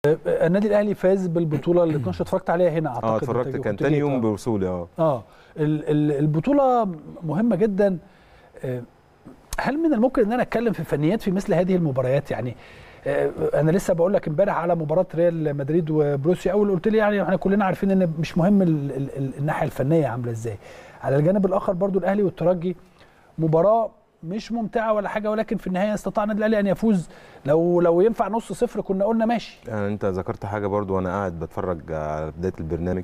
النادي الاهلي فاز بالبطوله ال 12 اتفرجت عليها هنا اعتقد اه اتفرجت أنت كان كنت تاني جيت، يوم آه. بوصولي اه اه ال- ال- البطوله مهمه جدا آه، هل من الممكن ان انا اتكلم في فنيات في مثل هذه المباريات يعني آه، انا لسه بقول لك امبارح على مباراه ريال مدريد وبروسيا اول قلت لي يعني احنا كلنا عارفين ان مش مهم ال- ال- ال- الناحيه الفنيه عامله ازاي على الجانب الاخر برضو الاهلي والترجي مباراه مش ممتعه ولا حاجه ولكن في النهايه استطاع النادي الاهلي ان يفوز لو لو ينفع نص صفر كنا قلنا ماشي يعني انت ذكرت حاجه برضو وانا قاعد بتفرج على بدايه البرنامج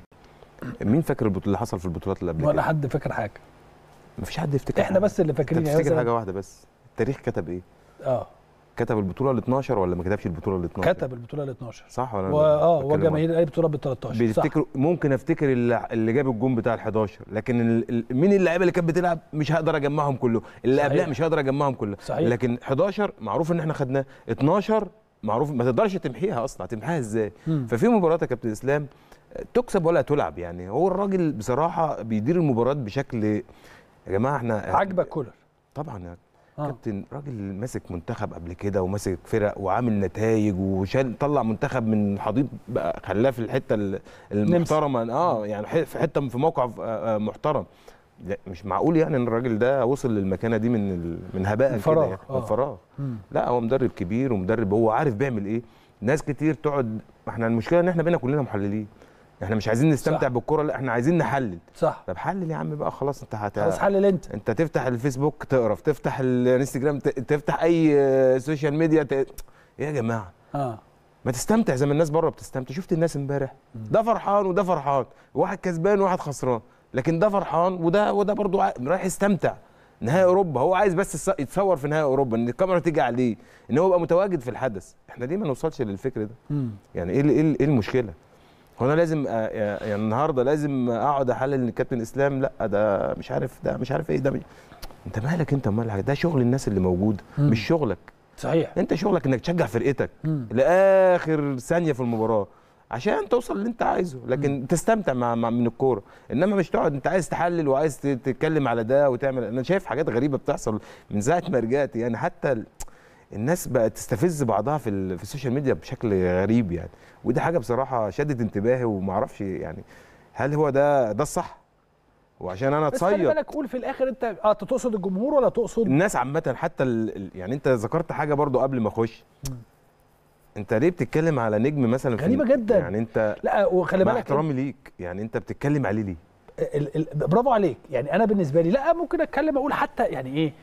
مين فاكر البطوله اللي حصل في البطولات اللي قبل ولا كده حد فاكر حاجه مفيش حد يفتكر احنا حاجة. بس اللي فاكرين انت يعني تفتكر مثلاً- حاجه واحده بس التاريخ كتب ايه اه كتب البطوله ال 12 ولا ما كتبش البطوله ال 12 كتب البطوله ال 12 صح ولا و- اه بتكلم وجماهير الاهلي بطوله بال 13 صح بتفتكر ممكن افتكر اللي, اللي جاب الجون بتاع ال 11 لكن ال- ال- مين اللعيبه اللي كانت بتلعب مش هقدر اجمعهم كله اللي صحيح. قبلها مش هقدر اجمعهم كله صحيح. لكن 11 معروف ان احنا خدناه 12 معروف ما تقدرش تمحيها اصلا هتمحيها ازاي مم. ففي مباراه يا كابتن اسلام تكسب ولا تلعب يعني هو الراجل بصراحه بيدير المباراه بشكل يا جماعه احنا عاجبك كولر طبعا يا آه. كابتن راجل ماسك منتخب قبل كده وماسك فرق وعامل نتائج وشال طلع منتخب من حضيض بقى خلاه في الحته ال- المحترمه اه يعني ح- في حته في موقع آه، آه، محترم لا مش معقول يعني ان الراجل ده وصل للمكانه دي من ال- من هباء من كده فراغ، يعني آه. من فراغ مم. لا هو مدرب كبير ومدرب هو عارف بيعمل ايه ناس كتير تقعد احنا المشكله ان احنا بقينا كلنا محللين احنا مش عايزين نستمتع صح. بالكوره لا احنا عايزين نحلل صح طب حلل يا عم بقى خلاص انت هت... خلاص حلل انت انت تفتح الفيسبوك تقرف تفتح الانستجرام ت- تفتح اي آه، سوشيال ميديا ت... ايه يا جماعه اه ما تستمتع زي ما الناس بره بتستمتع شفت الناس امبارح ده فرحان وده فرحان واحد كسبان وواحد خسران لكن ده فرحان وده وده برضه عا- رايح يستمتع نهائي اوروبا هو عايز بس الص- يتصور في نهائي اوروبا ان الكاميرا تيجي عليه ان هو يبقى متواجد في الحدث احنا ليه ما نوصلش للفكر ده مم. يعني ايه ال- ايه ال- ايه المشكله هو انا لازم آه، يعني النهارده لازم اقعد احلل ان كابتن اسلام لا ده مش عارف ده مش عارف ايه ده مش... انت مالك انت مالك ده شغل الناس اللي موجوده مم. مش شغلك صحيح انت شغلك انك تشجع فرقتك مم. لاخر ثانيه في المباراه عشان توصل اللي انت عايزه لكن تستمتع مع, مع من الكوره انما مش تقعد انت عايز تحلل وعايز ت- تتكلم على ده وتعمل انا شايف حاجات غريبه بتحصل من ساعه ما رجعت يعني حتى ال... الناس بقت تستفز بعضها في ال... في السوشيال ميديا بشكل غريب يعني ودي حاجه بصراحه شدت انتباهي وما اعرفش يعني هل هو ده ده الصح وعشان انا بس خلي اتصيد بالك قول في الاخر انت اه أنت تقصد الجمهور ولا تقصد الناس عامة حتى ال... ال- يعني انت ذكرت حاجة برضو قبل ما اخش انت ليه بتتكلم على نجم مثلا في غريبة جدا. يعني انت لا وخلي مع بالك احترامي ليك يعني انت بتتكلم عليه ليه؟ ال- ال- برافو عليك يعني انا بالنسبه لي لا ممكن اتكلم اقول حتى يعني ايه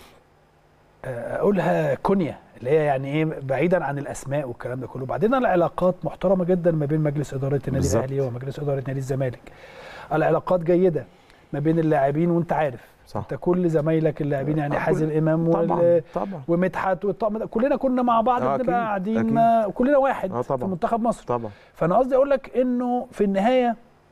آه، اقولها كنيه اللي هي يعني ايه بعيدا عن الاسماء والكلام ده كله بعدين العلاقات محترمه جدا ما بين مجلس اداره النادي بالظبط. الاهلي ومجلس اداره نادي الزمالك العلاقات جيده ما بين اللاعبين وانت عارف صح انت كل زمايلك اللاعبين يعني آه، حازم كل- امام طبعا وال- طبعا ومدحت والطقم ده كلنا كنا مع بعض آه، بنبقى أكيد، قاعدين أكيد. ما كلنا واحد آه، في طبعا. منتخب مصر طبعا فانا قصدي اقول لك انه في النهايه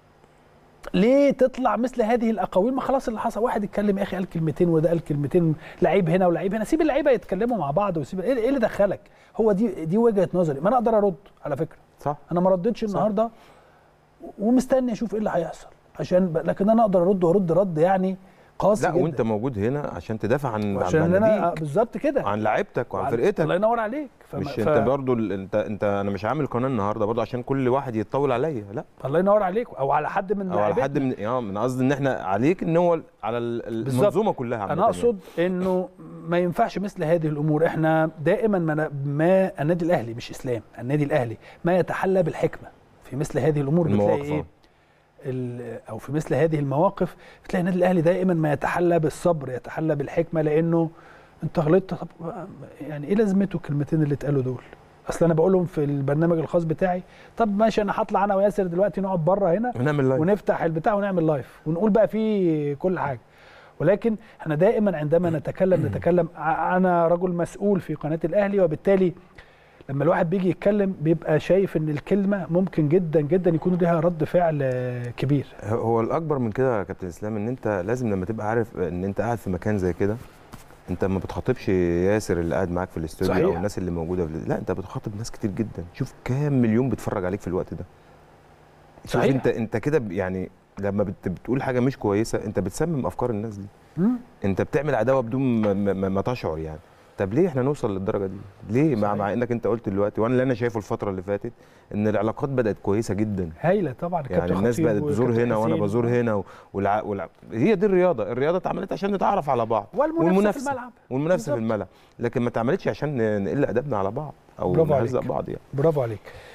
ليه تطلع مثل هذه الاقاويل ما خلاص اللي حصل واحد اتكلم يا اخي قال كلمتين وده قال كلمتين لعيب هنا ولعيب هنا سيب اللعيبه يتكلموا مع بعض وسيب ايه إيه اللي دخلك هو دي دي وجهه نظري ما انا اقدر ارد على فكره صح انا ما ردتش النهارده ومستني اشوف ايه اللي هيحصل عشان ب... لكن انا اقدر ارد وارد رد يعني قاسي لا جدا وانت موجود هنا عشان تدافع عن عشان عن انا ناديك بالظبط كده وعن لعيبتك وعن وعن- فرقتك الله ينور عليك فما- مش ف... انت برضو ال- انت انت انا مش عامل قناه النهارده برضو عشان كل واحد يتطول عليا لا الله ينور عليك او على حد من او على حد لاعبتنا. من اه من قصدي ان احنا عليك ان هو على ال- بالظبط. المنظومه كلها عامة انا يعني. اقصد انه ما ينفعش مثل هذه الامور احنا دائما ما, ما النادي الاهلي مش اسلام النادي الاهلي ما يتحلى بالحكمه في مثل هذه الامور بتلاقي المواقف ايه ال- او في مثل هذه المواقف بتلاقي النادي الاهلي دائما ما يتحلى بالصبر يتحلى بالحكمه لانه انت غلطت طب يعني ايه لازمته الكلمتين اللي اتقالوا دول اصل انا بقولهم في البرنامج الخاص بتاعي طب ماشي انا هطلع انا وياسر دلوقتي نقعد بره هنا ونعمل لايف ونفتح البتاع ونعمل لايف ونقول بقى فيه كل حاجه ولكن احنا دائما عندما نتكلم نتكلم ع- انا رجل مسؤول في قناه الاهلي وبالتالي لما الواحد بيجي يتكلم بيبقى شايف ان الكلمه ممكن جدا جدا يكون لها رد فعل آه، كبير هو الاكبر من كده يا كابتن اسلام ان انت لازم لما تبقى عارف ان انت قاعد في مكان زي كده انت ما بتخاطبش ياسر اللي قاعد معاك في الاستوديو صحيح. او الناس اللي موجوده في لا انت بتخاطب ناس كتير جدا شوف كام مليون بيتفرج عليك في الوقت ده شوف صحيح. انت انت كده ب- يعني لما بت بتقول حاجه مش كويسه انت بتسمم افكار الناس دي مم. انت بتعمل عداوه بدون ما, ما, ما تشعر يعني طب ليه احنا نوصل للدرجه دي ليه مع, صحيح. مع انك انت قلت دلوقتي وانا اللي انا شايفه الفتره اللي فاتت ان العلاقات بدات كويسه جدا هايله طبعا يعني كابتن الناس خطيب بقت بتزور وكابتن هنا وانا حسين. بزور هنا و- والع... والع... هي دي الرياضه الرياضه اتعملت عشان نتعرف على بعض والمنافسه في الملعب والمنافسه في بالظبط. الملعب لكن ما اتعملتش عشان ن- نقل ادبنا على بعض او برافو نهزق عليك. بعض يعني برافو عليك